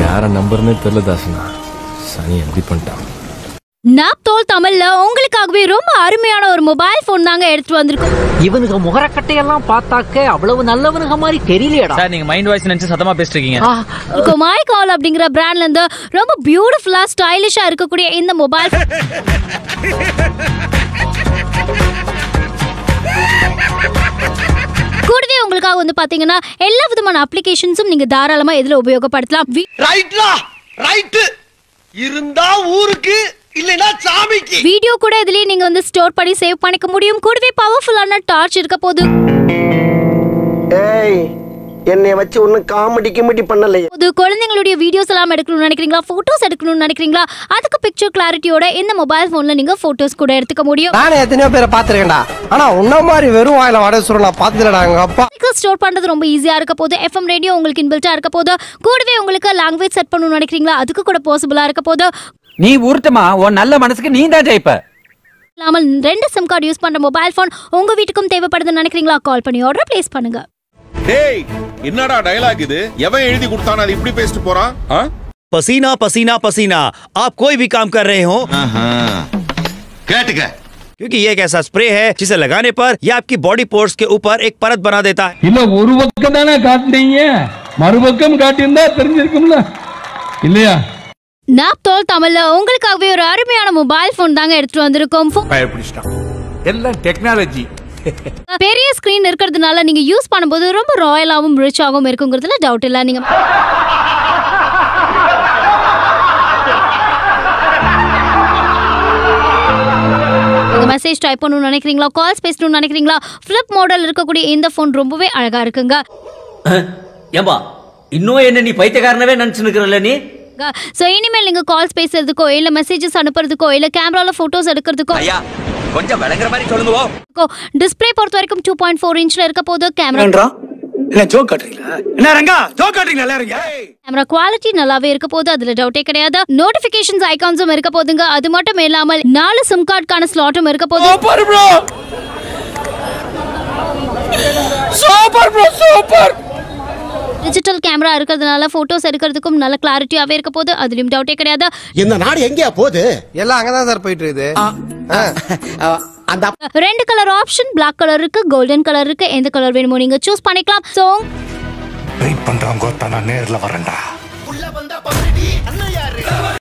யாரை நம்புறனே தெரியல தாசனா சனி எப்படி பண்ணிட்டான் நாப்தோல் தமிழ்ல உங்களுக்காகவே ரொம்ப அருமையான ஒரு மொபைல் போன் தாங்க எடுத்துட்டு வந்திருக்கோம் இவனுங்க முகரக்கட்டையெல்லாம் பார்த்தாக்க அவ்வளவு நல்லவனுங்க மாதிரி தெரியலையடா சார் நீங்க மைண்ட் வாய்ஸ் நினைச்சு சத்தமா பேசிட்டு இருக்கீங்க ஆ, இருக்கும் மை கால் அப்படிங்கிற பிராண்ட்ல இருந்து ரொம்ப பியூட்டிஃபுல்லா ஸ்டைலிஷா இருக்கக்கூடிய இந்த மொபைல் கூடவே உங்களுக்காக வந்து பாத்தீங்கன்னா எல்லா விதமான அப்ளிகேஷன்ஸும் நீங்க தாராளமா இதுல உபயோகப்படுத்தலாம் வி- ரைட்லா ரைட்டு இருந்தா ஊருக்கு இல்லைன்னா சாமிக்கு வீடியோ கூட இதுலயே நீங்க வந்து ஸ்டோர் பண்ணி சேவ் பண்ணிக்க முடியும் கூடவே பவர்ஃபுல்லான டார்ச் இருக்க போது ஏய் என்னை வச்சு ஒன்னும் காமெடி கிமெடி பண்ணலையே போது குழந்தைங்களுடைய வீடியோஸ் எல்லாம் எடுக்கணும்னு நினைக்கிறீங்களா போட்டோஸ் எடுக்கணும்னு நினைக்கிறீங்களா அதுக்கு பிக்சர் கிளாரிட்டியோட இந்த மொபைல் போன்ல நீங்க போட்டோஸ் கூட எடுத்துக்க முடியும் நானே எத்தனையோ பேரை பாத்துருக்கேன்டா ஆனா உன்ன மாதிரி வெறும் வாயில வடை சுருள் நான் பார்த்ததுலடா எங்க அப்பா ஸ்டோர் பண்றது ரொம்ப ஈஸியா இருக்க போது எஃப்எம் ரேடியோ உங்களுக்கு இன்பில்ட்டா இருக்க போது கூடவே உங்களுக்கு லாங்குவேஜ் செட் பண்ணணும்னு நினைக்கிறீங்களா அதுக்கு கூட பாசிபிளா இருக்க போது நீ உருட்டுமா உன் நல்ல மனசுக்கு நீ தான் ஜெயிப்ப இல்லாமல் ரெண்டு சிம் கார்டு யூஸ் பண்ற மொபைல் ஃபோன் உங்க வீட்டுக்கும் தேவைப்படுதுன்னு நினைக்கிறீங்களா கால் பண்ணி ஆர்டர் பிளேஸ் பண்ணுங்க டேய் என்னடா டயலாக் இது எவன் எழுதி கொடுத்தானே அது இப்படி பேசிட்டு போறான் ஆ? पसीना पसीना पसीना आप कोई भी काम कर रहे हो கேட்டுக்க क्योंकि ये एक ऐसा स्प्रे है जिसे लगाने पर ये आपकी बॉडी पोर्स के ऊपर एक परत बना देता है இல்ல ஒரு பக்கம் தானே காட்டுனீங்க மறுபக்கம் காட்டியிருந்தா தெரிஞ்சிருக்கும்ல இல்லையா நாப்தோல் தமிழ்ல உங்களுக்காகவே ஒரு அருமையான மொபைல் ஃபோன் தாங்க எடுத்துட்டு வந்திருக்கோம் Phone- பயப்பிடிச்சிட்டான் எல்லாம் டெக்னாலஜி பெரிய ஸ்கிரீன் இருக்கிறதுனால நீங்க யூஸ் பண்ணும்போது ரொம்ப ராயலாவும் ரிச்சாகவும் இருக்குங்கிறதுல டவுட் இல்ல நீங்க மெசேஜ் டைப் பண்ணணும்னு நினைக்கிறீங்களா கால்ஸ் பேசணும்னு நினைக்கிறீங்களா ஃபிளிப் மாடல் இருக்கக்கூடிய இந்த ஃபோன் ரொம்பவே அழகா இருக்குங்க ஏம்பா இன்னும் என்ன நீ பைத்தியக்காரனவே நினைச்சு நிக்கிறல்ல நீ ஸோ இனிமேல் நீங்க கால்ஸ் பேசுறதுக்கோ இல்ல மெசேஜஸ் அனுப்புறதுக்கோ இல்ல கேமரால போட்டோஸ் எடுக்கிறதுக்கோ கொஞ்சம் விளங்குற மாதிரி சொல்லுங்க டிஸ்ப்ளே பொறுத்த வரைக்கும் டூ பாயிண்ட் ஃபோர் இன்ச்ல இருக்க போது கேமரா என்ன ஜோக் காட்டுறீங்களா என்ன ரங்கா ஜோக் காட்டுறீங்களா எல்லாரும் கேமரா குவாலிட்டி நல்லாவே இருக்க போது அதுல டவுட்டே கிடையாது நோட்டிபிகேஷன்ஸ் ஐகான்ஸும் இருக்க போதுங்க அது மட்டும் இல்லாமல் நாலு சிம் கார்டுக்கான ஸ்லாட்டும் இருக்க போது super bro super bro super digital camera இருக்கிறதுனால போட்டோஸ் எடுக்கிறதுக்கும் நல்ல கிளாரிட்டியாவே இருக்க போது அதுலயும் டவுட்டே கிடையாது இந்த நாடு எங்கேயா போகுது எல்லாம் அங்கதான் சார் போயிட்டு இருக்குது அந்த ரெண்டு கலர் ஆப்ஷன் Black கலர் இருக்கு கோல்டன் கலர் இருக்கு எந்த கலர் வேணுமோ நீங்க சூஸ் பண்ணிக்கலாம் ஸோ வெயிட் பண்றவங்க நான் நேர்ல வரேன்டா